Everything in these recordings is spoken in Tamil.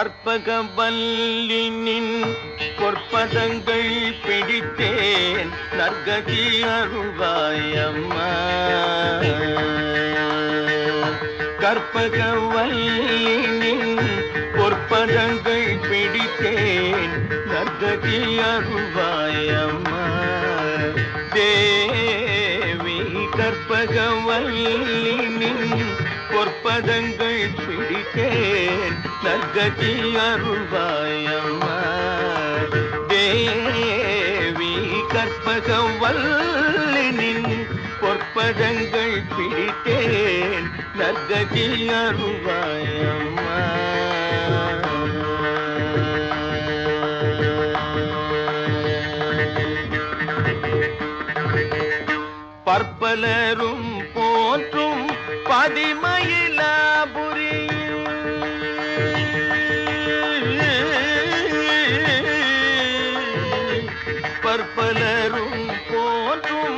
கற்பகவல்லினின் பொற்பதங்கள் பிடித்தேன் நற்கதி அருள்வாயம்மா கற்பகவல்லினின் பொற்பதங்கள் பிடித்தேன் நற்கதி அருள்வாயம்மா தேவி கற்பகவல்லினின் பொற்பதங்கள் பிடித்தேன் நற்கதி அருள்வாயம்மா தேவி கற்பகவல்லினின் பொற்பதங்கள் பிடித்தேன் நற்கதி அருள்வாயம்மா பற்பலரும் போற்றும் பதிமயிலாபுரி பற்பலரும் போற்றும்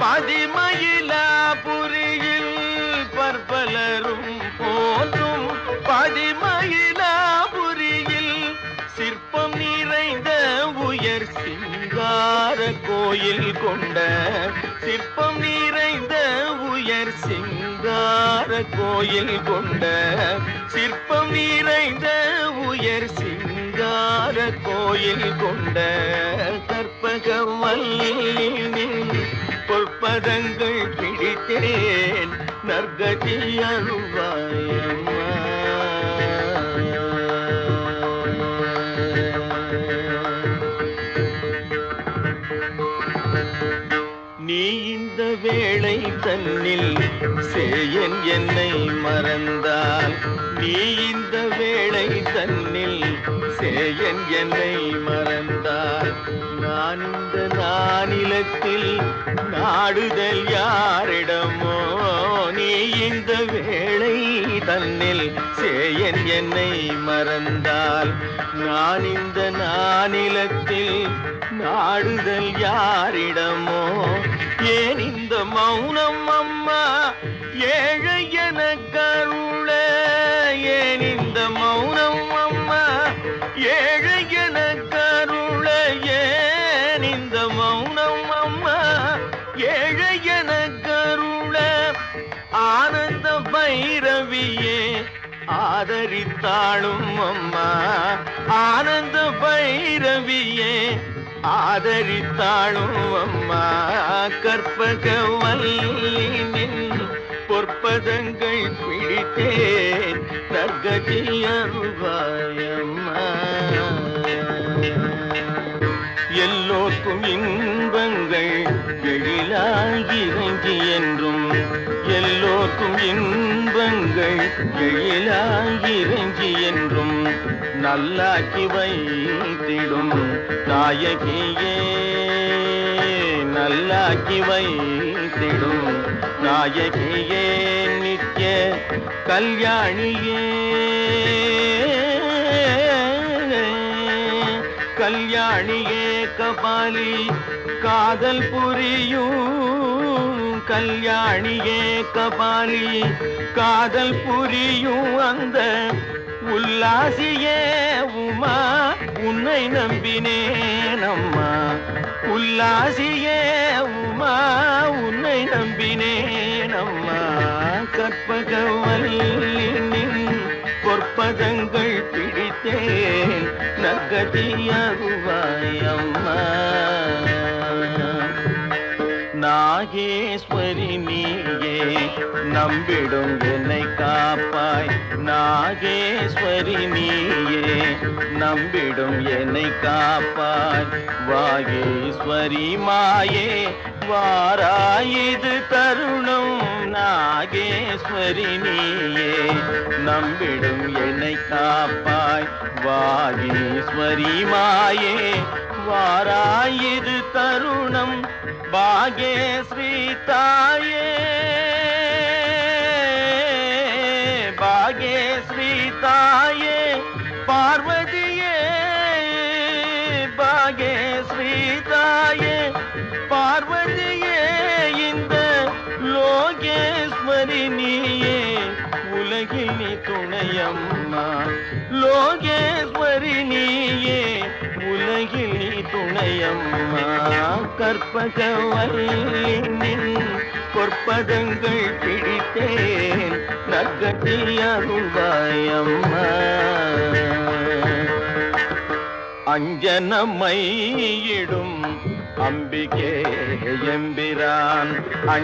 பதிமயிலாபுரியில் பற்பலரும் போற்றும் பதிமயிலாபுரியில் சிற்பம் நிறைந்த உயர் சிங்கார கோயில் கொண்ட சிற்பம் நிறைந்த உயர் சிங்கார கோயில் கொண்ட சிற்பம் நிறைந்த உயர் சிங்கார கோயில் கொண்ட கற்பகவல்லினின் பொற்பதங்கள் பிடித்தேன் நற்கதி அருள்வாயம்மா நீ இந்த வேளை தன்னில் சேயன் என்னை மறந்தால் நீ இந்த வேளை தன்னில் சேயன் என்னை மறந்தால் நான் இந்த நானிலத்தில் நாடுதல் யாரிடமோ நீ இந்த வேளை தன்னில் சேயன் என்னை மறந்தால் நான் இந்த நானிலத்தில் நாடுதல் யாரிடமோ ஏன் இந்த மௌனம் அம்மா ஏழை என கருள ஏன் இந்த மௌனம் அம்மா ஏழை என கருள ஏன் இந்த மௌனம் அம்மா ஏழை என கருள ஆனந்த பைரவியே ஆதரித்தாளும் அம்மா ஆனந்த பைரவியே ஆதரித்தாளும் அம்மா கற்பகவல்லினின் பொற்பதங்கள் பிடித்தேன் நற்கதி அருள்வாயம்மா எல்லோர்க்கும் இன்பங்கள் எழிலாகி இறங்கி என்றும் எல்லோர்க்கும் இன்பங்கள் எழிலாகி இறங்கி என்றும் நல்லாக்கி வைத்திடும் நாயகியே நல்லாக்கி வைத்திடும் நாயகியே நித்ய கல்யாணியே கல்யாணியே கபாலி காதல் புரியும் கல்யாணியே கபாலி காதல் புரியும் அந்த உல்லாசியே உமா உன்னை நம்பினேன் அம்மா உல்லாசியே உமா உன்னை நம்பினேன் அம்மா கற்பகவல்லினின் பொற்பதங்கள் பிடித்தேன் நகதியாகுவாய் அம்மா நாகேஸ்வரி நீயே நம்பிடும் என்னை காப்பாய் நாகேஸ்வரி நீயே நம்பிடும் என்னை காப்பாய் வாகேஸ்வரி மாயே வாராயிது தருணம் நாகேஸ்வரி நீயே நம்பிடும் என்னை காப்பாய் வாகேஸ்வரி மாயே வாராயிது தருணம் பாகேஸ்ரீ தாயே பாகேஸ்ரீ தாயே பார்வதியே பாகேஸ்ரீ தாயே பார்வதியே இந்த லோகேஸ்வரி நீயே உலகில் நீ துணையம்மா லோ யோகேஸ்வரி நீயே உலகில் நீ துணையம்மா கற்பகவல்லின் பொற்பதங்கள் பிடித்தேன் நற்கட்டி அருள்வாயம்மா அஞ்சனமையிடும் அம்பிகே எம்பிரான்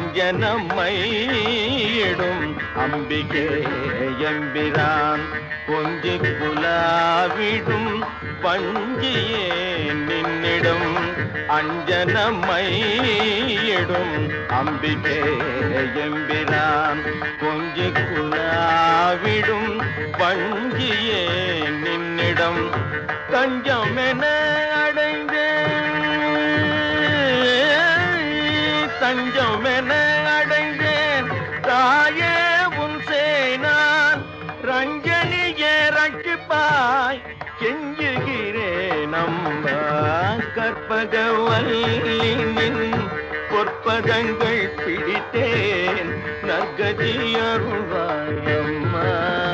அஞ்சனமையிடும் அம்பிகே எம்பிரான் கொஞ்சி குலாவிடும் பஞ்சியே நின்னிடும் அஞ்சனமையிடும் அம்பிகே எம்பிரான் கொஞ்சி குலாவிடும் பஞ்சியே நின்னிடம் தஞ்சம் என அடைந்தேன் தஞ்சம் என அடைந்தேன் தாயே உன் சேனான் ரஞ்சனியே ரட்சிப்பாய் கெஞ்சுகிறேன் அம்மா கற்பகவல்லின் பொற்பதங்கள் பிடித்தேன் நற்கதி அருள்வாய் அம்மா